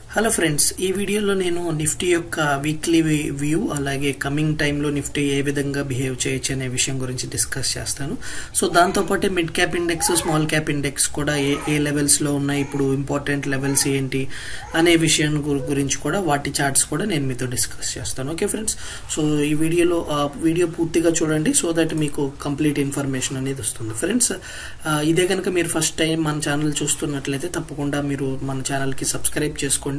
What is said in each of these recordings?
hello friends ఈ వీడియోలో నేను నిఫ్టీ యొక్క వీక్లీ వ్యూ అలాగే కమింగ్ టైంలో నిఫ్టీ ఏ విధంగా బిహేవ్ చేయొచ్చు అనే విషయం గురించి డిస్కస్ చేస్తాను సో దాంతోపాటు mid cap index small cap index కూడా ఏ ఏ లెవెల్స్లో ఉన్నాయి ఇప్పుడు ఇంపార్టెంట్ లెవెల్స్ ఏంటి అనే విషయం గు- గురించి కూడా వాటి చార్ట్స్ కూడా నేను మీతో డిస్కస్ చేస్తాను ఓకే ఫ్రెండ్స్ సో ఈ వీడియోలో ఆ వీడియో పూర్తిగా చూడండి సో దట్ మీకు కంప్లీట్ ఇన్ఫర్మేషన్ అనేది వస్తుంది ఫ్రెండ్స్ ఆ, ఇదే కనుక మీరు ఫస్ట్ టైం మన ఛానల్ చూస్తున్నట్లయితే తప్పకుండా మీరు మన ఛానల్కి సబ్స్క్రైబ్ చేసుకోండి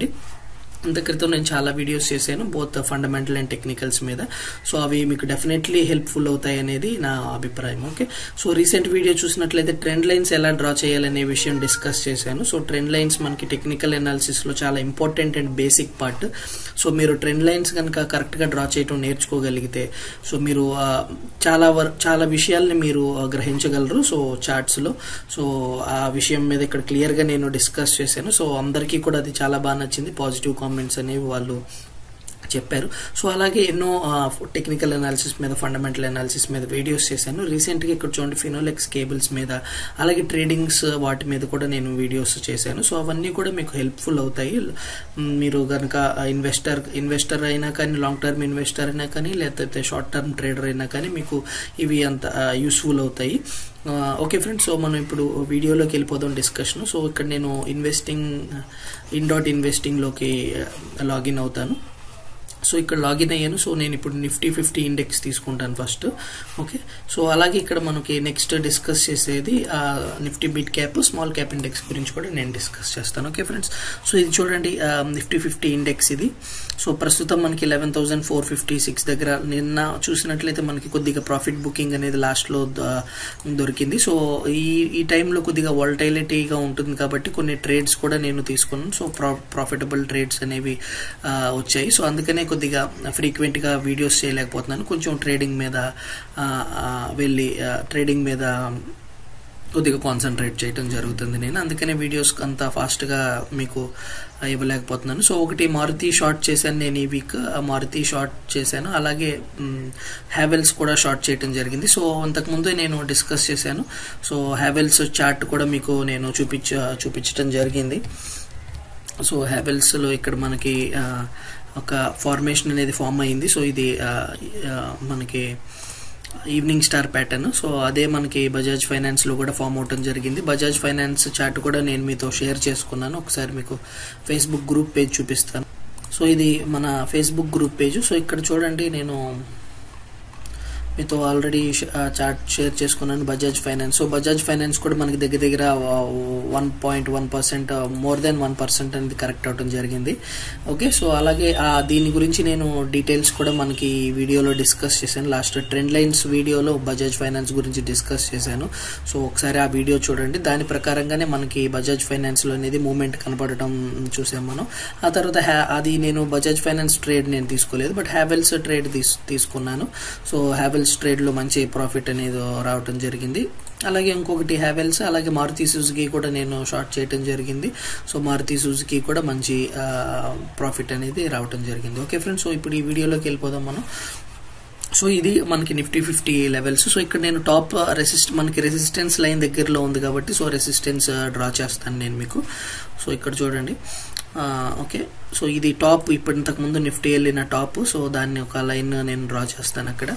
ఇంత క్రితం నేను చాలా వీడియోస్ చేశాను బోత్ ఫండమెంటల్ అండ్ టెక్నికల్స్ మీద సో అవి మీకు డెఫినెట్లీ హెల్ప్ఫుల్ అవుతాయి అనేది నా అభిప్రాయం ఓకే సో రీసెంట్ వీడియో చూసినట్లయితే ట్రెండ్ లైన్స్ ఎలా డ్రా చేయాలనే విషయం డిస్కస్ చేశాను సో ట్రెండ్ లైన్స్ మనకి టెక్నికల్ అనాలిసిస్ లో చాలా important and basic part so మీరు ట్రెండ్ లైన్స్ కనుక కరెక్ట్ గా డ్రా చేయడం నేర్చుకోగలిగితే సో మీరు ఆ, చాలా వర్ చాలా విషయాల్ని మీరు ఆ, గ్రహించగలరు సో చార్ట్స్ లో సో ఆ విషయం మీద ఇక్కడ క్లియర్ గా నేను డిస్కస్ చేశాను సో అందరికీ కూడా అది చాలా బాగా నచ్చింది పాజిటివ్ కామెంట్స్ అనేవి వాళ్ళు చెప్పారు సో అలాగే ఎన్నో టెక్నికల్ అనాలిసిస్ మీద ఫండమెంటల్ అనాలిసిస్ మీద వీడియోస్ చేశాను రీసెంట్గా ఇక్కడ చూడండి ఫినోలెక్స్ కేబుల్స్ మీద అలాగే ట్రేడింగ్స్ వాటి మీద కూడా నేను వీడియోస్ చేశాను సో అవన్నీ కూడా మీకు హెల్ప్ఫుల్ అవుతాయి మ్, మీరు కనుక ఇన్వెస్టర్ ఇన్వెస్టర్ అయినా కానీ లాంగ్ టర్మ్ ఇన్వెస్టర్ అయినా కానీ లేకపోతే షార్ట్ టర్మ్ ట్రేడర్ అయినా కానీ మీకు ఇవి అంత యూస్ఫుల్ అవుతాయి ఓకే ఫ్రెండ్స్ సో మనం ఇప్పుడు వీడియోలోకి వెళ్ళిపోదాం డిస్కషన్ సో ఇక్కడ నేను ఇన్వెస్టింగ్ ఇన్ డాట్ ఇన్వెస్టింగ్లోకి లాగిన్ అవుతాను సో ఇక్కడ లాగిన్ అయ్యాను సో నేను ఇప్పుడు నిఫ్టీ ఫిఫ్టీ ఇండెక్స్ తీసుకుంటాను ఫస్ట్ ఓకే సో అలాగే ఇక్కడ మనకి నెక్స్ట్ డిస్కస్ చేసేది Nifty mid cap small cap index గురించి కూడా నేను డిస్కస్ చేస్తాను ఓకే ఫ్రెండ్స్ సో ఇది చూడండి నిఫ్టీ ఫిఫ్టీ ఇండెక్స్ ఇది సో ప్రస్తుతం మనకి eleven thousand four fifty six దగ్గర నిన్న చూసినట్లయితే మనకి కొద్దిగా ప్రాఫిట్ బుకింగ్ అనేది లాస్ట్లో దొరికింది సో ఈ ఈ టైంలో కొద్దిగా వాలటైలిటీగా ఉంటుంది కాబట్టి కొన్ని ట్రేడ్స్ కూడా నేను తీసుకున్నాను సో ప్రా ప్రాఫిటబుల్ ట్రేడ్స్ అనేవి ఆ, వచ్చాయి సో అందుకనే కొద్దిగా ఫ్రీక్వెంట్ గా వీడియోస్ చేయలేకపోతున్నాను కొంచెం ట్రేడింగ్ మీద ఆ, ఆ, వెళ్ళి ట్రేడింగ్ మీద కొద్దిగా కాన్సన్ట్రేట్ చేయడం జరుగుతుంది నేను అందుకనే వీడియోస్ అంత ఫాస్ట్ గా మీకు ఇవ్వలేకపోతున్నాను సో ఒకటి మారుతి షార్ట్ చేశాను నేను ఈ వీక్ మారుతి షార్ట్ చేశాను అలాగే హ్యావెల్స్ కూడా షార్ట్ చేయడం జరిగింది సో అంతకుముందే నేను డిస్కస్ చేశాను సో హ్యావెల్స్ చార్ట్ కూడా మీకు నేను చూపించ చూపించడం జరిగింది సో హ్యావెల్స్ లో ఇక్కడ మనకి ఆ, ఒక ఫార్మేషన్ అనేది ఫామ్ అయింది సో ఇది ఆ, ఆ, మనకి ఈవినింగ్ స్టార్ ప్యాటర్న్ సో అదే మనకి బజాజ్ ఫైనాన్స్ లో కూడా ఫామ్ అవటం జరిగింది బజాజ్ ఫైనాన్స్ చార్ట్ కూడా నేను మీతో షేర్ చేసుకున్నాను ఒకసారి మీకు ఫేస్బుక్ గ్రూప్ పేజ్ చూపిస్తాను సో ఇది మన ఫేస్బుక్ గ్రూప్ పేజ్ సో ఇక్కడ చూడండి నేను మీతో ఆల్రెడీ చార్ట్ షేర్ చేసుకున్నాను Bajaj finance so Bajaj finance కూడా మనకి దగ్గర దగ్గర one point one percent more than one percent అనేది కరెక్ట్ అవడం జరిగింది ఓకే సో అలాగే ఆ దీని గురించి నేను డీటెయిల్స్ కూడా మనకి ఈ వీడియోలో డిస్కస్ చేశాను లాస్ట్ ట్రెండ్ లైన్స్ వీడియోలో బజాజ్ ఫైనాన్స్ గురించి డిస్కస్ చేశాను సో ఒకసారి ఆ వీడియో చూడండి దాని ప్రకారంగానే మనకి బజాజ్ ఫైనాన్స్ లో అనేది మూమెంట్ కనపడటం చూసాం మనం ఆ తర్వాత హ్యా- అది నేను బజాజ్ ఫైనాన్స్ ట్రేడ్ నేను తీసుకోలేదు బట్ హ్యావెల్స్ ట్రేడ్ తీస్ తీసుకున్నాను సో హ్యావెల్స్ ట్రేడ్ లో మంచి ప్రాఫిట్ అనేది రావటం జరిగింది అలాగే ఇంకొకటి హ్యావెల్స్ అలాగే మారుతి సుజుకి కూడా నేను షార్ట్ చేయటం జరిగింది సో మారుతి సుజుకి కూడా మంచి ప్రాఫిట్ అనేది రావటం జరిగింది ఓకే ఫ్రెండ్స్ సో ఇప్పుడు ఈ వీడియోలోకి వెళ్ళిపోదాం మనం సో ఇది మనకి నిఫ్టీ ఫిఫ్టీ లెవెల్స్ సో ఇక్కడ నేను టాప్ రెసిస్ట్ మనకి రెసిస్టెన్స్ లైన్ దగ్గరలో ఉంది కాబట్టి సో రెసిస్టెన్స్ డ్రా చేస్తాను నేను మీకు సో ఇక్కడ చూడండి ఆ, ఓకే సో ఇది టాప్ ఇప్పుడు ఇంతకు ముందు నిఫ్టీ వెళ్ళిన టాప్ సో దాన్ని ఒక లైన్ నేను డ్రా చేస్తాను అక్కడ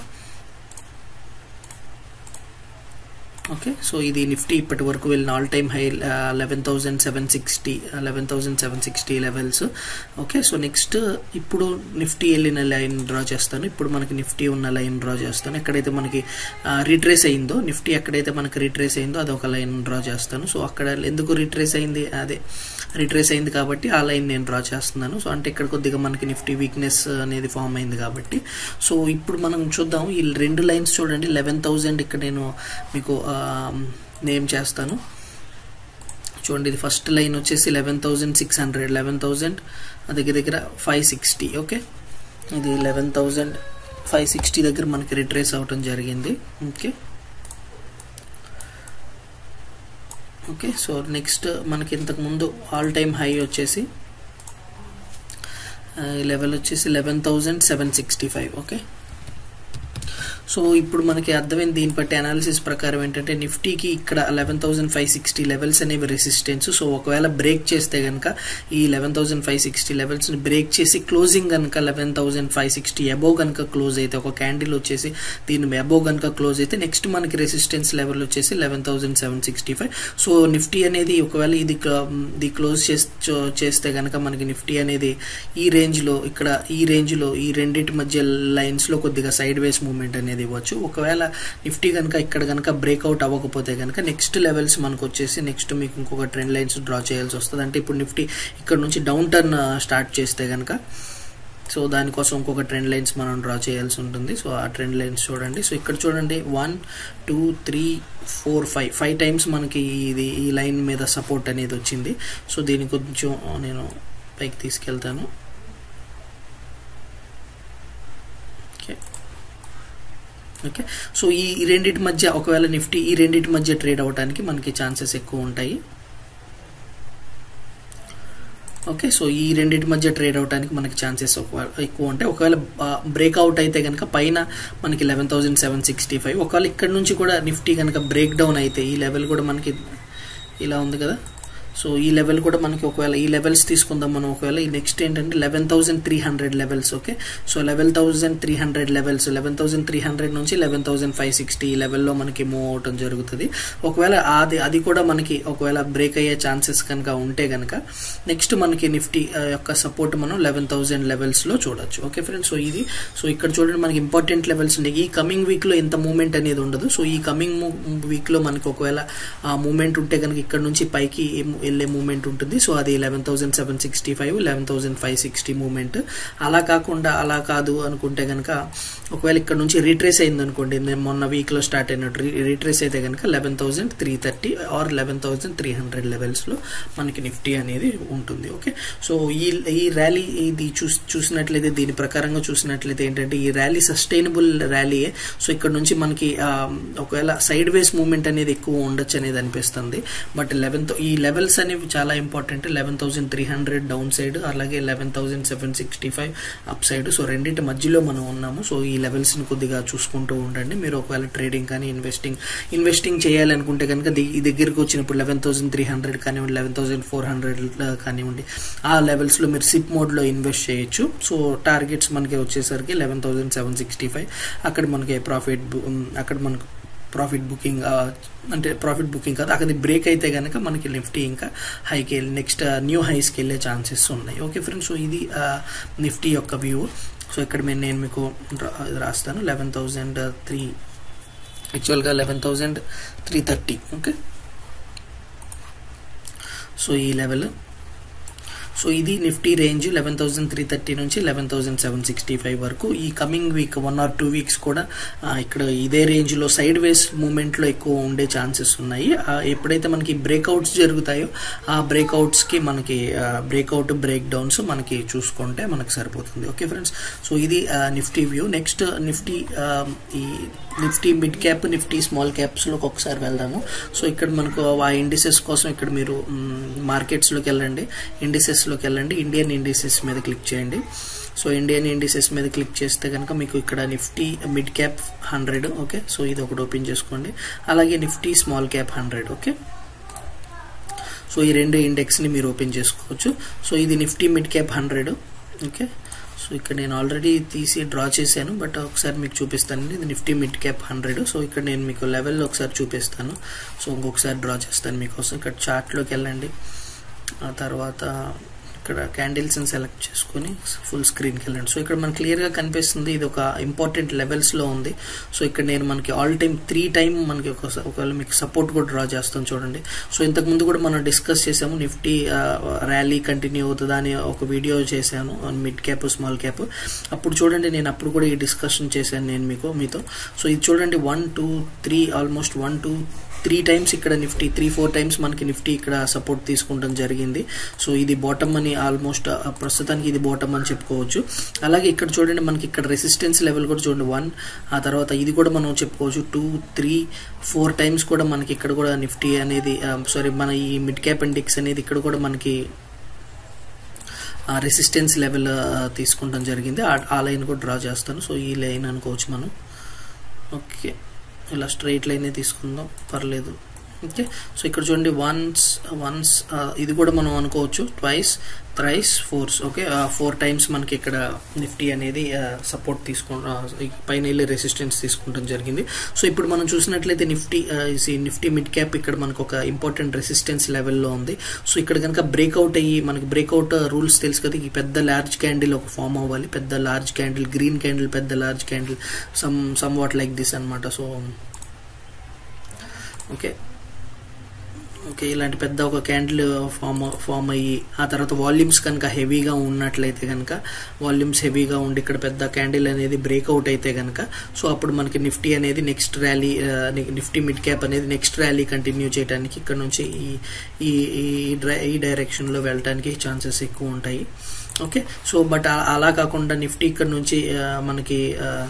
ఓకే సో ఇది నిఫ్టీ ఇప్పటి వరకు వెళ్ళిన all time high eleven thousand seven sixty eleven thousand seven sixty levels okay so next ఇప్పుడు నిఫ్టీ వెళ్ళిన లైన్ డ్రా చేస్తాను ఇప్పుడు మనకి నిఫ్టీ ఉన్న లైన్ డ్రా చేస్తాను ఎక్కడైతే మనకి రీట్రేస్ అయిందో నిఫ్టీ ఎక్కడైతే మనకి రీట్రేస్ అయిందో అది ఒక లైన్ డ్రా చేస్తాను సో అక్కడ ఎందుకు రీట్రేస్ అయింది అదే రీట్రేస్ అయింది కాబట్టి ఆ లైన్ నేను డ్రా చేస్తున్నాను సో అంటే ఇక్కడ కొద్దిగా మనకి నిఫ్టీ వీక్నెస్ అనేది ఫామ్ అయింది కాబట్టి సో ఇప్పుడు మనం చూద్దాం ఈ రెండు లైన్స్ చూడండి లెవెన్ థౌజండ్ ఇక్కడ నేను మీకు నేమ్ చేస్తాను చూడండి ఇది ఫస్ట్ లైన్ వచ్చేసి eleven thousand six hundred eleven thousand దగ్గర దగ్గర ఫైవ్ సిక్స్టీ ఓకే ఇది లెవెన్ థౌజండ్ ఫైవ్ సిక్స్టీ దగ్గర మనకి రిట్రేస్ అవటం జరిగింది ఓకే ఓకే సో నెక్స్ట్ మనకి ఇంతకు ముందు ఆల్ టైమ్ హై వచ్చేసి లెవెల్ వచ్చేసి eleven thousand seven sixty five okay so ఇప్పుడు మనకి అర్థమైంది దీన్ని బట్టి అనాలిసిస్ ప్రకారం ఏంటంటే నిఫ్టీకి ఇక్కడ eleven thousand five sixty levels అనేవి రెసిస్టెన్స్ సో ఒకవేళ బ్రేక్ చేస్తే కనుక ఈ లెవెన్ థౌసండ్ ఫైవ్ సిక్స్టీ లెవెల్స్ని బ్రేక్ చేసి క్లోజింగ్ కనుక eleven thousand five sixty above కనుక క్లోజ్ అయితే ఒక క్యాండిల్ వచ్చేసి దీని అబోవ్ కనుక క్లోజ్ అయితే నెక్స్ట్ మనకి రెసిస్టెన్స్ లెవెల్ వచ్చేసి eleven thousand seven sixty five so Nifty అనేది ఒకవేళ ఇది ఇది క్లోజ్ చేస్తే కనుక మనకి నిఫ్టీ అనేది ఈ రేంజ్లో ఇక్కడ ఈ రేంజ్లో ఈ రెండింటి మధ్య లైన్స్లో కొద్దిగా సైడ్ వేస్ మూవ్మెంట్ అనేది ఇవ్వచ్చు ఒకవేళ నిఫ్టీ కనుక ఇక్కడ కనుక బ్రేక్అవుట్ అవ్వకపోతే కనుక నెక్స్ట్ లెవెల్స్ మనకు వచ్చేసి నెక్స్ట్ మీకు ఇంకొక ట్రెండ్ లైన్స్ డ్రా చేయాల్సి వస్తుంది అంటే ఇప్పుడు నిఫ్టీ ఇక్కడ నుంచి డౌన్ టర్న్ స్టార్ట్ చేస్తే కనుక సో దానికోసం ఇంకొక ట్రెండ్ లైన్స్ మనం డ్రా చేయాల్సి ఉంటుంది సో ఆ ట్రెండ్ లైన్స్ చూడండి సో ఇక్కడ చూడండి one two three four five five times మనకి ఇది ఈ లైన్ మీద సపోర్ట్ అనేది వచ్చింది సో దీని కొంచెం నేను పైకి తీసుకెళ్తాను ఓకే ఓకే సో ఈ రెండింటి మధ్య ఒకవేళ నిఫ్టీ ఈ రెండింటి మధ్య ట్రేడ్ అవడానికి మనకి ఛాన్సెస్ ఎక్కువ ఉంటాయి ఓకే సో ఈ రెండింటి మధ్య ట్రేడ్ అవడానికి మనకి ఛాన్సెస్ ఎక్కువ ఉంటాయి ఒకవేళ బ్రేక్అవుట్ అయితే కనుక పైన మనకి eleven thousand seven sixty five ఒకవేళ ఇక్కడ నుంచి కూడా నిఫ్టీ కనుక బ్రేక్ డౌన్ అయితే ఈ లెవెల్ కూడా మనకి ఇలా ఉంది కదా సో ఈ లెవెల్ కూడా మనకి ఒకవేళ ఈ లెవెల్స్ తీసుకుందాం మనం ఒకవేళ ఈ నెక్స్ట్ ఏంటంటే eleven thousand three hundred levels okay so eleven thousand three hundred levels eleven thousand three hundred నుంచి లెవెన్ థౌసండ్ ఫైవ్ సిక్స్టీ ఈ లెవెల్లో మనకి మూవ్ అవటం జరుగుతుంది ఒకవేళ అది అది కూడా మనకి ఒకవేళ బ్రేక్ అయ్యే ఛాన్సెస్ కనుక ఉంటే కనుక నెక్స్ట్ మనకి నిఫ్టీ యొక్క సపోర్ట్ మనం లెవెన్ థౌసండ్ లెవెల్స్లో చూడొచ్చు ఓకే ఫ్రెండ్స్ సో ఇది సో ఇక్కడ చూడండి మనకి ఇంపార్టెంట్ లెవెల్స్ ఉన్నాయి ఈ కమింగ్ వీక్లో ఇంత మూమెంట్ అనేది ఉండదు సో ఈ కమింగ్ వీక్లో మనకి ఒకవేళ ఆ మూమెంట్ ఉంటే కనుక ఇక్కడ నుంచి పైకి వెళ్ళే మూమెంట్ ఉంటుంది సో అది eleven thousand seven sixty five eleven thousand five sixty moment అలా కాకుండా అలా కాదు అనుకుంటే కనుక ఒకవేళ ఇక్కడ నుంచి రీట్రేస్ అయింది అనుకోండి నేను మొన్న వీక్లో స్టార్ట్ అయినట్టు రీట్రేస్ అయితే కనుక eleven thousand three thirty or eleven thousand three hundred లెవెల్స్లో మనకి నిఫ్టీ అనేది ఉంటుంది ఓకే సో ఈ ఈ ర్యాలీ ఇది చూసి చూసినట్లయితే దీని ప్రకారంగా చూసినట్లయితే ఏంటంటే ఈ ర్యాలీ సస్టైనబుల్ ర్యాలీయే సో ఇక్కడ నుంచి మనకి ఒకవేళ సైడ్ వేస్ మూమెంట్ అనేది ఎక్కువ ఉండొచ్చు అనేది అనిపిస్తుంది బట్ లెవెన్త్ ఈ లెవెల్స్ అనేవి చాలా important eleven thousand three hundred down side అలాగే eleven thousand seven sixty five up side so రెండింటి మధ్యలో మనం ఉన్నాము సో ఈ లెవెల్స్ని కొద్దిగా చూసుకుంటూ ఉండండి మీరు ఒకవేళ ట్రేడింగ్ కానీ ఇన్వెస్టింగ్ ఇన్వెస్టింగ్ చేయాలనుకుంటే కనుక ఈ దగ్గరికి వచ్చినప్పుడు లెవెన్ థౌసండ్ త్రీ హండ్రెడ్ కానివ్వండి లెవెన్ థౌసండ్ ఫోర్ హండ్రెడ్ కానివ్వండి ఆ లెవెల్స్లో మీరు సిప్ మోడ్లో ఇన్వెస్ట్ చేయొచ్చు సో టార్గెట్స్ మనకి వచ్చేసరికి eleven thousand seven sixty five అక్కడ మనకి ప్రాఫిట్ అక్కడ మనకు ప్రాఫిట్ బుకింగ్ అంటే ప్రాఫిట్ బుకింగ్ కాదు అక్కడ బ్రేక్ అయితే కనుక మనకి నిఫ్టీ ఇంకా హైకి వెళ్ళి నెక్స్ట్ న్యూ హైస్కి వెళ్ళే ఛాన్సెస్ ఉన్నాయి ఓకే ఫ్రెండ్స్ సో ఇది నిఫ్టీ యొక్క వ్యూ సో ఇక్కడ నేను నేను మీకు రాస్తాను లెవెన్ థౌజండ్ త్రీ యాక్చువల్గా eleven thousand three thirty okay so ఈ లెవెల్ సో ఇది Nifty range eleven thousand three thirty నుంచి eleven thousand seven sixty five వరకు ఈ coming week one or two weeks కూడా ఇక్కడ ఇదే రేంజ్లో సైడ్ వేస్ మూమెంట్లో ఎక్కువ ఉండే ఛాన్సెస్ ఉన్నాయి ఎప్పుడైతే మనకి బ్రేక్అవుట్స్ జరుగుతాయో ఆ బ్రేక్అవుట్స్కి మనకి బ్రేక్అవుట్ బ్రేక్ డౌన్స్ మనకి చూసుకుంటే మనకి సరిపోతుంది ఓకే ఫ్రెండ్స్ సో ఇది నిఫ్టీ వ్యూ నెక్స్ట్ నిఫ్టీ ఈ Nifty mid cap Nifty small క్యాప్స్లోకి ఒకసారి వెళ్దాము సో ఇక్కడ మనకు ఆ ఇండిసెస్ కోసం ఇక్కడ మీరు మార్కెట్స్లోకి వెళ్ళండి ఇండిసెస్లోకి వెళ్ళండి ఇండియన్ ఇండిసెస్ మీద క్లిక్ చేయండి సో ఇండియన్ ఇండిసెస్ మీద క్లిక్ చేస్తే కనుక మీకు ఇక్కడ Nifty mid cap hundred okay so ఇది ఒకటి ఓపెన్ చేసుకోండి అలాగే Nifty small cap hundred okay so ఈ రెండు ఇండెక్స్ని మీరు ఓపెన్ చేసుకోవచ్చు సో ఇది Nifty mid cap hundred okay so ఇక్కడ నేను ఆల్రెడీ తీసి డ్రా చేశాను బట్ ఒకసారి మీకు చూపిస్తానండి ఇది Nifty mid cap hundred so ఇక్కడ నేను మీకు లెవెల్లో ఒకసారి చూపిస్తాను సో ఇంకొకసారి డ్రా చేస్తాను మీకోసం ఇక్కడ చార్ట్లోకి వెళ్ళండి ఆ తర్వాత ఇక్కడ క్యాండిల్స్ని సెలెక్ట్ చేసుకొని ఫుల్ స్క్రీన్కి వెళ్ళండి సో ఇక్కడ మనకు క్లియర్గా కనిపిస్తుంది ఇది ఒక ఇంపార్టెంట్ లెవెల్స్లో ఉంది సో ఇక్కడ నేను మనకి ఆల్ టైమ్ త్రీ టైం మనకి ఒక ఒకవేళ మీకు సపోర్ట్ కూడా డ్రా చేస్తాను చూడండి సో ఇంతకుముందు కూడా మనం డిస్కస్ చేసాము నిఫ్టీ ర్యాలీ కంటిన్యూ అవుతుందా అని ఒక వీడియో చేశాను మిడ్ క్యాప్ స్మాల్ క్యాప్ అప్పుడు చూడండి నేను అప్పుడు కూడా ఈ డిస్కషన్ చేశాను నేను మీకు మీతో సో ఇది చూడండి one two three almost one two three times ఇక్కడ నిఫ్టీ త్రీ ఫోర్ టైమ్స్ మనకి నిఫ్టీ ఇక్కడ సపోర్ట్ తీసుకుంటాం జరిగింది సో ఇది బాటమ్ అని ఆల్మోస్ట్ ప్రస్తుతానికి ఇది బాటమ్ అని చెప్పుకోవచ్చు అలాగే ఇక్కడ చూడండి మనకి ఇక్కడ రెసిస్టెన్స్ లెవెల్ కూడా చూడండి వన్ ఆ తర్వాత ఇది కూడా మనం చెప్పుకోవచ్చు టూ త్రీ ఫోర్ టైమ్స్ కూడా మనకి ఇక్కడ కూడా నిఫ్టీ అనేది సారీ మన ఈ మిడ్ క్యాప్ ఇండెక్స్ అనేది ఇక్కడ కూడా మనకి రెసిస్టెన్స్ లెవెల్ తీసుకుంటాం జరిగింది ఆ లైన్ కూడా డ్రా చేస్తాను సో ఈ లైన్ అనుకోవచ్చు మనం ఓకే ఇలా స్ట్రైట్ లైనే తీసుకుందాం పర్లేదు ఓకే సో ఇక్కడ చూడండి వన్స్ వన్స్ ఇది కూడా మనం అనుకోవచ్చు twice thrice fours okay four times మనకి ఇక్కడ నిఫ్టీ అనేది సపోర్ట్ తీసుకు పైన వెళ్ళి రెసిస్టెన్స్ తీసుకుంటాం జరిగింది సో ఇప్పుడు మనం చూసినట్లయితే నిఫ్టీ నిఫ్టీ మిడ్ క్యాప్ ఇక్కడ మనకు ఒక ఇంపార్టెంట్ రెసిస్టెన్స్ లెవెల్లో ఉంది సో ఇక్కడ కనుక బ్రేక్అవుట్ అయ్యి మనకి బ్రేక్అవుట్ రూల్స్ తెలుసు కదా ఈ పెద్ద లార్జ్ క్యాండిల్ ఒక ఫామ్ అవ్వాలి పెద్ద లార్జ్ క్యాండిల్ గ్రీన్ క్యాండిల్ పెద్ద large candle some some what like this అనమాట సో ఓకే ఓకే ఇలాంటి పెద్ద ఒక క్యాండిల్ ఫామ్ ఫామ్ అయ్యి ఆ తర్వాత వాల్యూమ్స్ కనుక హెవీగా ఉన్నట్లయితే కనుక వాల్యూమ్స్ హెవీగా ఉండి ఇక్కడ పెద్ద క్యాండిల్ అనేది బ్రేక్అవుట్ అయితే కనుక సో అప్పుడు మనకి నిఫ్టీ అనేది next rally Nifty mid cap అనేది నెక్స్ట్ ర్యాలీ కంటిన్యూ చేయడానికి ఇక్కడ నుంచి ఈ ఈ ఈ డైరెక్షన్లో వెళ్ళడానికి ఛాన్సెస్ ఎక్కువ ఉంటాయి ఓకే సో బట్ అలా కాకుండా నిఫ్టీ ఇక్కడ నుంచి మనకి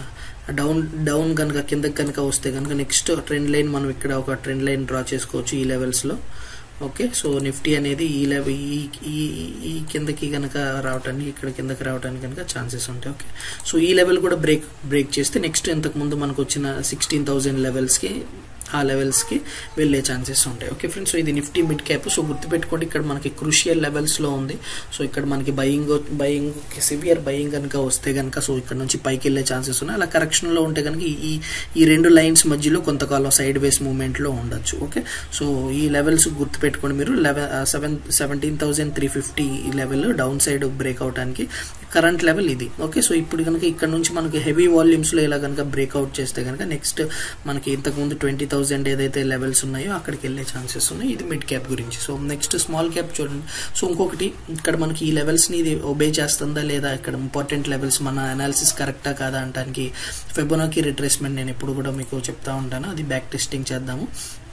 డౌన్ డౌన్ కనుక కిందకి కనుక వస్తే కనుక నెక్స్ట్ ట్రెండ్ లైన్ మనం ఇక్కడ ఒక ట్రెండ్ లైన్ డ్రా చేసుకోవచ్చు ఈ లెవెల్స్లో ఓకే సో నిఫ్టీ అనేది ఈ లెవెల్ ఈ ఈ ఈ కిందకి కనుక రావడానికి ఇక్కడ కిందకి రావడానికి కనుక ఛాన్సెస్ ఉంటాయి ఓకే సో ఈ లెవెల్ కూడా బ్రేక్ బ్రేక్ చేస్తే నెక్స్ట్ ఇంతకు ముందు మనకు వచ్చిన సిక్స్టీన్ థౌజండ్ లెవెల్స్కి ఆ లెవెల్స్కి వెళ్ళే ఛాన్సెస్ ఉంటాయి ఓకే ఫ్రెండ్స్ సో ఇది నిఫ్టీ మిడ్ క్యాప్ సో గుర్తుపెట్టుకోండి ఇక్కడ మనకి క్రూషియల్ లెవెల్స్లో ఉంది సో ఇక్కడ మనకి బయింగ్ బయింగ్ సివియర్ బయింగ్ కనుక వస్తే కనుక సో ఇక్కడ నుంచి పైకి వెళ్ళే ఛాన్సెస్ ఉన్నాయి అలా కరెక్షన్లో ఉంటే కనుక ఈ ఈ రెండు లైన్స్ మధ్యలో కొంతకాలం సైడ్ వేస్ మూమెంట్లో ఉండొచ్చు ఓకే సో ఈ లెవెల్స్ గుర్తుపెట్టుకోండి మీరు eleven seven seventeen thousand three fifty level down side break అవడానికి కరెంట్ లెవెల్ ఇది ఓకే సో ఇప్పుడు కనుక ఇక్కడ నుంచి మనకి హెవీ వాల్యూమ్స్లో ఇలా కనుక బ్రేక్అవుట్ చేస్తే కనుక నెక్స్ట్ మనకి ఇంతకుముందు ట్వంటీ థౌసండ్ ఏదైతే లెవెల్స్ ఉన్నాయో అక్కడికి వెళ్ళే ఛాన్సెస్ ఉన్నాయి ఇది మిడ్ క్యాప్ గురించి సో నెక్స్ట్ స్మాల్ క్యాప్ చూడండి సో ఇంకొకటి ఇక్కడ మనకి ఈ లెవెల్స్ని ఇది ఒబే చేస్తుందా లేదా ఇక్కడ ఇంపార్టెంట్ లెవెల్స్ మన అనాలిసిస్ కరెక్టా కాదా అంటానికి ఫెబోనాకి రిట్రేస్మెంట్ నేను ఎప్పుడు కూడా మీకు చెప్తా ఉంటాను అది బ్యాక్ టెస్టింగ్ చేద్దాము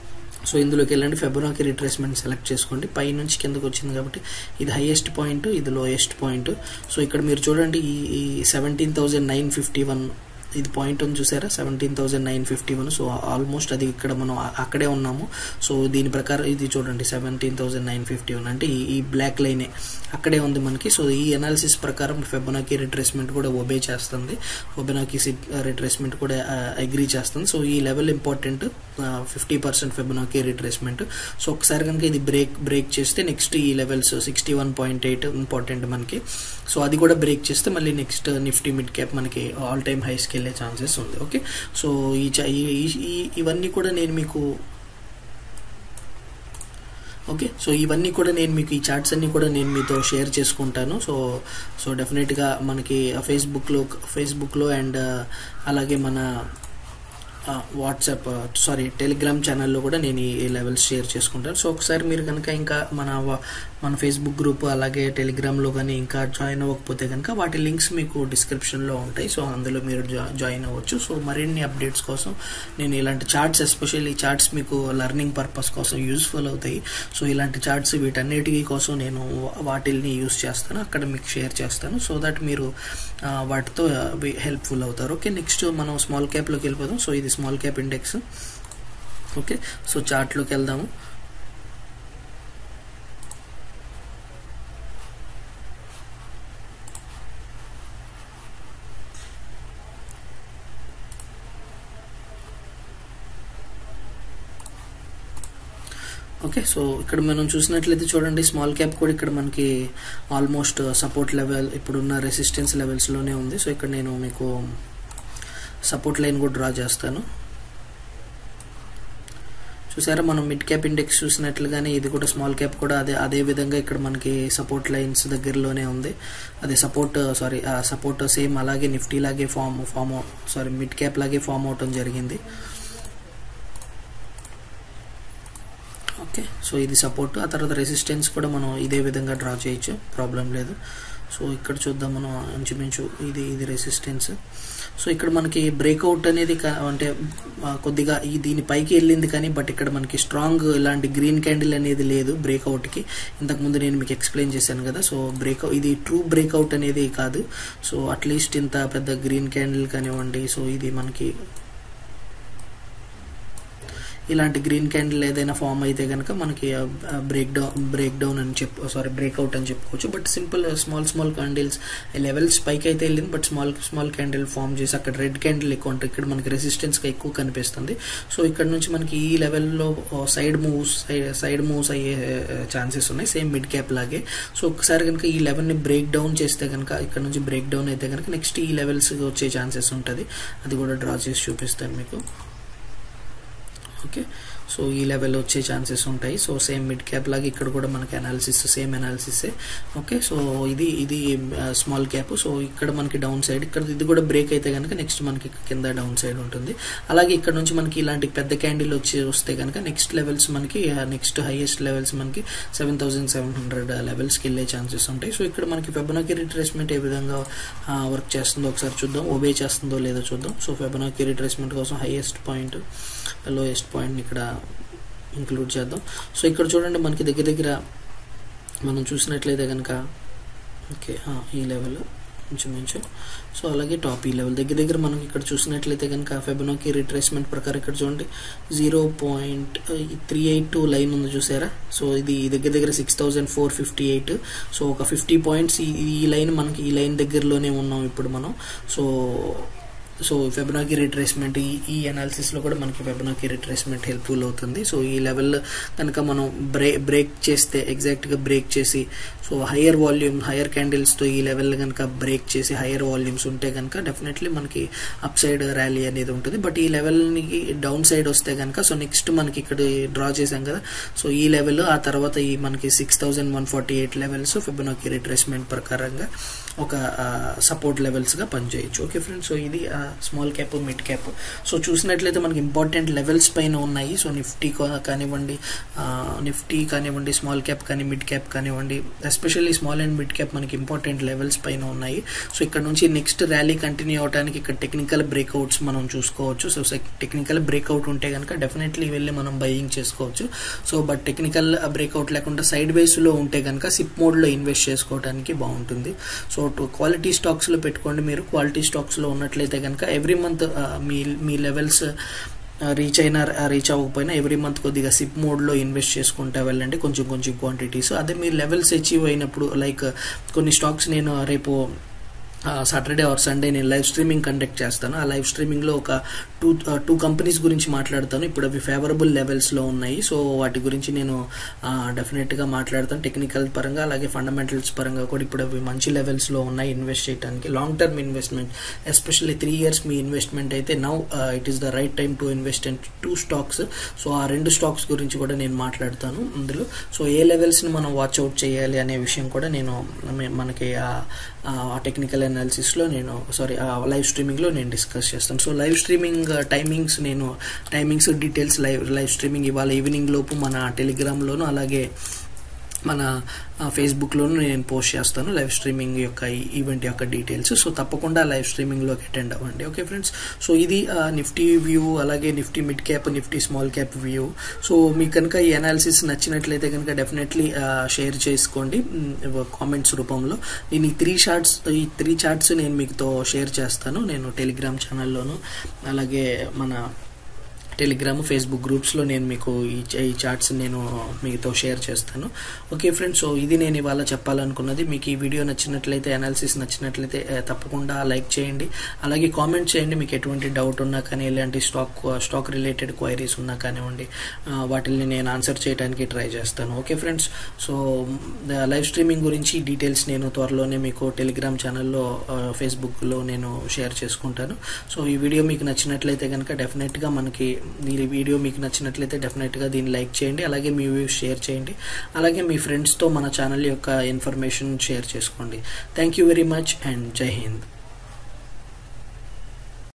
సో ఇందులోకి వెళ్ళండి ఫెబ్రవరికి రిట్రేస్మెంట్ సెలెక్ట్ చేసుకోండి పై నుంచి కిందకు వచ్చింది కాబట్టి ఇది హైయెస్ట్ పాయింట్ ఇది లోయెస్ట్ పాయింట్ సో ఇక్కడ మీరు చూడండి ఈ ఈ seventeen thousand nine fifty one ఇది పాయింట్ ఉంది చూసారా seventeen thousand nine fifty one so almost అది ఇక్కడ మనం అక్కడే ఉన్నాము సో దీని ప్రకారం ఇది చూడండి seventeen thousand nine fifty one అంటే ఈ బ్లాక్ లైనే అక్కడే ఉంది మనకి సో ఈ అనాలిసిస్ ప్రకారం ఫెబొనాకి రిట్రేస్మెంట్ కూడా ఒబే చేస్తుంది ఫెబొనాకి రిట్రేస్మెంట్ కూడా అగ్రీ చేస్తుంది సో ఈ level important fifty percent Fibonacci retracement so ఒకసారి కనుక ఇది బ్రేక్ బ్రేక్ చేస్తే నెక్స్ట్ ఈ levels sixty one point eight important మనకి సో అది కూడా బ్రేక్ చేస్తే మళ్ళీ నెక్స్ట్ నిఫ్టీ మిడ్ క్యాప్ మనకి ఆల్ టైమ్ హైస్కి వెళ్ళే ఛాన్సెస్ ఉంది ఓకే సో ఈ ఇవన్నీ కూడా నేను మీకు ఓకే సో ఇవన్నీ కూడా నేను మీకు ఈ చార్ట్స్ అన్ని కూడా నేను మీతో షేర్ చేసుకుంటాను సో సో డెఫినెట్గా మనకి ఫేస్బుక్లో ఫేస్బుక్లో అండ్ అలాగే మన వాట్సాప్ సారీ టెలిగ్రామ్ ఛానల్లో కూడా నేను ఈ లెవెల్స్ షేర్ చేసుకుంటాను సో ఒకసారి మీరు కనుక ఇంకా మన మన ఫేస్బుక్ గ్రూప్ అలాగే టెలిగ్రామ్లో కానీ ఇంకా జాయిన్ అవ్వకపోతే కనుక వాటి లింక్స్ మీకు డిస్క్రిప్షన్లో ఉంటాయి సో అందులో మీరు జాయిన్ అవ్వచ్చు సో మరిన్ని అప్డేట్స్ కోసం నేను ఇలాంటి చార్ట్స్ ఎస్పెషల్లీ చార్ట్స్ మీకు లెర్నింగ్ పర్పస్ కోసం యూస్ఫుల్ అవుతాయి సో ఇలాంటి చార్ట్స్ వీటన్నిటికీ కోసం నేను వాటిల్ని యూస్ చేస్తాను అక్కడ మీకు షేర్ చేస్తాను సో దట్ మీరు వాటితో హెల్ప్ఫుల్ అవుతారు ఓకే నెక్స్ట్ మనం స్మాల్ క్యాప్లోకి వెళ్ళిపోదాం సో ఇది small cap index okay so చార్ట్లోకి వెళ్దాము ఓకే సో ఇక్కడ మనం చూసినట్లయితే చూడండి స్మాల్ క్యాప్ కూడా ఇక్కడ మనకి ఆల్మోస్ట్ సపోర్ట్ లెవెల్ ఇప్పుడున్న రెసిస్టెన్స్ లెవెల్స్లోనే ఉంది సో ఇక్కడ నేను మీకు సపోర్ట్ లైన్ కూడా డ్రా చేస్తాను చూసారా మనం మిడ్ క్యాప్ ఇండెక్స్ చూసినట్లుగానే ఇది కూడా స్మాల్ క్యాప్ కూడా అదే అదే విధంగా ఇక్కడ మనకి సపోర్ట్ లైన్స్ దగ్గరలోనే ఉంది అదే సపోర్ట్ సారీ సపోర్ట్ సేమ్ అలాగే నిఫ్టీ లాగే form form sorry mid cap లాగే ఫామ్ అవటం జరిగింది ఓకే సో ఇది సపోర్ట్ ఆ తర్వాత రెసిస్టెన్స్ కూడా మనం ఇదే విధంగా డ్రా చేయొచ్చు ప్రాబ్లం లేదు సో ఇక్కడ చూద్దాం మనం ఇంచుమించు ఇది ఇది రెసిస్టెన్స్ సో ఇక్కడ మనకి బ్రేక్అవుట్ అనేది అంటే కొద్దిగా ఈ దీని పైకి వెళ్ళింది కానీ బట్ ఇక్కడ మనకి స్ట్రాంగ్ ఇలాంటి గ్రీన్ క్యాండిల్ అనేది లేదు బ్రేక్అవుట్కి ఇంతకుముందు నేను మీకు ఎక్స్ప్లెయిన్ చేశాను కదా సో బ్రేక్ ఇది ట్రూ బ్రేక్అవుట్ అనేది కాదు సో అట్లీస్ట్ ఇంత పెద్ద గ్రీన్ క్యాండిల్ కానివ్వండి సో ఇది మనకి ఇలాంటి గ్రీన్ క్యాండిల్ ఏదైనా ఫామ్ అయితే కనుక మనకి బ్రేక్ డౌన్ బ్రేక్ డౌన్ అని చెప్పు సారీ బ్రేక్అవుట్ అని చెప్పుకోవచ్చు but simple small small candles levels పైకి అయితే వెళ్ళింది but small small candle form చేసి అక్కడ రెడ్ క్యాండిల్ ఎక్కువ ఉంటుంది ఇక్కడ మనకి రెసిస్టెన్స్ ఎక్కువ కనిపిస్తుంది సో ఇక్కడ నుంచి మనకి ఈ లెవెల్లో సైడ్ మూవ్స్ సైడ్ మూవ్స్ అయ్యే ఛాన్సెస్ ఉన్నాయి సేమ్ మిడ్ క్యాప్ లాగే సో ఒకసారి కనుక ఈ లెవెల్ని బ్రేక్ డౌన్ చేస్తే కనుక ఇక్కడ నుంచి బ్రేక్ డౌన్ అయితే కనుక నెక్స్ట్ ఈ లెవెల్స్ వచ్చే ఛాన్సెస్ ఉంటుంది అది కూడా డ్రా చేసి చూపిస్తాను మీకు ఓకే సో ఈ లెవెల్ వచ్చే ఛాన్సెస్ ఉంటాయి సో సేమ్ మిడ్ క్యాప్ లాగా ఇక్కడ కూడా మనకి analysis same analysis okay so ఇది ఇది స్మాల్ క్యాప్ సో ఇక్కడ మనకి డౌన్ సైడ్ ఇక్కడ ఇది కూడా బ్రేక్ అయితే కనుక నెక్స్ట్ మనకి కింద డౌన్ సైడ్ ఉంటుంది అలాగే ఇక్కడ నుంచి మనకి ఇలాంటి పెద్ద క్యాండిల్ వచ్చి వస్తే కనుక నెక్స్ట్ లెవెల్స్ మనకి నెక్స్ట్ హైయెస్ట్ లెవెల్స్ మనకి సెవెన్ థౌసండ్ సెవెన్ హండ్రెడ్ లెవెల్స్కి వెళ్ళే ఛాన్సెస్ ఉంటాయి సో ఇక్కడ మనకి ఫెబనాకి రిట్రేస్మెంట్ ఏ విధంగా వర్క్ చేస్తుందో ఒకసారి చూద్దాం ఒబే చేస్తుందో లేదో చూద్దాం సో ఫెబనాకి రిట్రేస్మెంట్ కోసం హైయెస్ట్ పాయింట్ లోయెస్ట్ పాయింట్ ఇక్కడ ఇంక్లూడ్ చేద్దాం సో ఇక్కడ చూడండి మనకి దగ్గర దగ్గర మనం చూసినట్లయితే కనుక ఓకే ఈ లెవెల్ ఇంచుమించు సో అలాగే టాప్ ఈ లెవెల్ దగ్గర దగ్గర మనం ఇక్కడ చూసినట్లయితే కనుక ఫెబనోకి రిట్రేస్మెంట్ ప్రకారం ఇక్కడ చూడండి zero point three eight two line ఉంది చూసారా సో ఇది దగ్గర దగ్గర six thousand four fifty eight so ఒక ఫిఫ్టీ పాయింట్స్ ఈ లైన్ మనకి ఈ లైన్ దగ్గరలోనే ఉన్నాం ఇప్పుడు మనం సో సో ఫెబనాకి రిట్రేస్మెంట్ ఈ ఈ అనాలిసిస్లో కూడా మనకి ఫెబనాకి రిట్రేస్మెంట్ హెల్ప్ఫుల్ అవుతుంది సో ఈ లెవెల్ కనుక మనం బ్రే బ్రేక్ చేస్తే ఎగ్జాక్ట్గా బ్రేక్ చేసి సో హయ్యర్ వాల్యూమ్ హయ్యర్ క్యాండిల్స్తో ఈ లెవెల్ కనుక బ్రేక్ చేసి హయ్యర్ వాల్యూమ్స్ ఉంటే కనుక డెఫినెట్లీ మనకి అప్ సైడ్ ర్యాలీ అనేది ఉంటుంది బట్ ఈ లెవెల్ని డౌన్ సైడ్ వస్తే కనుక సో నెక్స్ట్ మనకి ఇక్కడ డ్రా చేసాం కదా సో ఈ లెవెల్ ఆ తర్వాత ఈ మనకి six thousand one forty eight levels Fibonacci retracement ప్రకారంగా ఒక సపోర్ట్ లెవెల్స్గా పనిచేయచ్చు ఓకే ఫ్రెండ్స్ సో ఇది small cap mid cap so చూసినట్లయితే మనకి ఇంపార్టెంట్ లెవెల్స్ పైన ఉన్నాయి సో నిఫ్టీ కానివ్వండి నిఫ్టీ కానివ్వండి స్మాల్ క్యాప్ కానీ మిడ్ క్యాప్ కానివ్వండి especially small and mid cap మనకి ఇంపార్టెంట్ లెవెల్స్ పైన ఉన్నాయి సో ఇక్కడ నుంచి నెక్స్ట్ ర్యాలీ కంటిన్యూ అవడానికి ఇక్కడ టెక్నికల్ బ్రేక్అవుట్స్ మనం చూసుకోవచ్చు సో టెక్నికల్ బ్రేక్అవుట్ ఉంటే కనుక డెఫినెట్లీ వెళ్ళి మనం బయింగ్ చేసుకోవచ్చు సో బట్ టెక్నికల్ బ్రేక్అవుట్ లేకుండా సైడ్ వేస్లో ఉంటే కనుక సిప్ మోడ్లో ఇన్వెస్ట్ చేసుకోవడానికి బాగుంటుంది సో క్వాలిటీ స్టాక్స్లో పెట్టుకోండి మీరు క్వాలిటీ స్టాక్స్లో ఉన్నట్లయితే కనుక ఎవ్రీ మంత్ మీ మీ లెవెల్స్ రీచ్ అయినా రీచ్ అవ్వకపోయినా ఎవ్రీ మంత్ కొద్దిగా సిప్ మోడ్లో ఇన్వెస్ట్ చేసుకుంటా వెళ్ళండి కొంచెం కొంచెం క్వాంటిటీస్ అదే మీ లెవెల్స్ అచీవ్ అయినప్పుడు లైక్ కొన్ని స్టాక్స్ నేను రేపు సాటర్డే ఆర్ సండే నేను లైవ్ స్ట్రీమింగ్ కండక్ట్ చేస్తాను ఆ లైవ్ స్ట్రీమింగ్లో ఒక టూ టూ కంపెనీస్ గురించి మాట్లాడతాను ఇప్పుడు అవి ఫేవరబుల్ లెవెల్స్లో ఉన్నాయి సో వాటి గురించి నేను డెఫినెట్గా మాట్లాడతాను టెక్నికల్ పరంగా అలాగే ఫండమెంటల్స్ పరంగా కూడా ఇప్పుడు అవి మంచి లెవెల్స్లో ఉన్నాయి ఇన్వెస్ట్ చేయడానికి long term investment especially three years మీ ఇన్వెస్ట్మెంట్ అయితే now it is the right time to invest in two stocks so ఆ రెండు స్టాక్స్ గురించి కూడా నేను మాట్లాడతాను అందులో సో ఏ లెవెల్స్ని మనం వాచ్ అవుట్ చేయాలి అనే విషయం కూడా నేను మనకి ఆ టెక్నికల్ అనాలిసిస్లో నేను సారీ ఆ లైవ్ స్ట్రీమింగ్లో నేను డిస్కస్ చేస్తాను సో లైవ్ స్ట్రీమింగ్ టైమింగ్స్ నేను timings details live live streaming ఇవాళ ఈవినింగ్ లోపు మన టెలిగ్రామ్లోను అలాగే మన ఫేస్బుక్లోనూ నేను పోస్ట్ చేస్తాను లైవ్ స్ట్రీమింగ్ యొక్క ఈవెంట్ యొక్క డీటెయిల్స్ సో తప్పకుండా లైవ్ స్ట్రీమింగ్లోకి అటెండ్ అవ్వండి ఓకే ఫ్రెండ్స్ సో ఇది నిఫ్టీ వ్యూ అలాగే Nifty mid cap Nifty small cap view so మీకు కనుక ఈ అనాలిసిస్ నచ్చినట్లయితే కనుక డెఫినెట్లీ షేర్ చేసుకోండి కామెంట్స్ రూపంలో నేను ఈ త్రీ షార్ట్స్ ఈ త్రీ చార్ట్స్ నేను మీతో షేర్ చేస్తాను నేను టెలిగ్రామ్ ఛానల్లోను అలాగే మన టెలిగ్రామ్ ఫేస్బుక్ గ్రూప్స్లో నేను మీకు ఈ ఈ చార్ట్స్ నేను మీతో షేర్ చేస్తాను ఓకే ఫ్రెండ్స్ సో ఇది నేను ఇవాళ చెప్పాలనుకున్నది మీకు ఈ వీడియో నచ్చినట్లయితే అనాలిసిస్ నచ్చినట్లయితే తప్పకుండా లైక్ చేయండి అలాగే కామెంట్ చేయండి మీకు ఎటువంటి డౌట్ ఉన్నా కానీ ఎలాంటి స్టాక్ స్టాక్ రిలేటెడ్ క్వైరీస్ ఉన్నా కానివ్వండి వాటిని నేను ఆన్సర్ చేయడానికి ట్రై చేస్తాను okay friends so live streaming గురించి డీటెయిల్స్ నేను త్వరలోనే మీకు టెలిగ్రామ్ ఛానల్లో ఫేస్బుక్లో నేను షేర్ చేసుకుంటాను సో ఈ వీడియో మీకు నచ్చినట్లయితే కనుక డెఫినెట్గా మనకి ఈ వీడియో మీకు నచ్చినట్లయితే డెఫినెట్గా దీన్ని లైక్ చేయండి అలాగే మీ వ్యూస్ షేర్ చేయండి అలాగే మీ ఫ్రెండ్స్తో మన ఛానల్ యొక్క ఇన్ఫర్మేషన్ షేర్ చేసుకోండి thank you very much and Jai Hind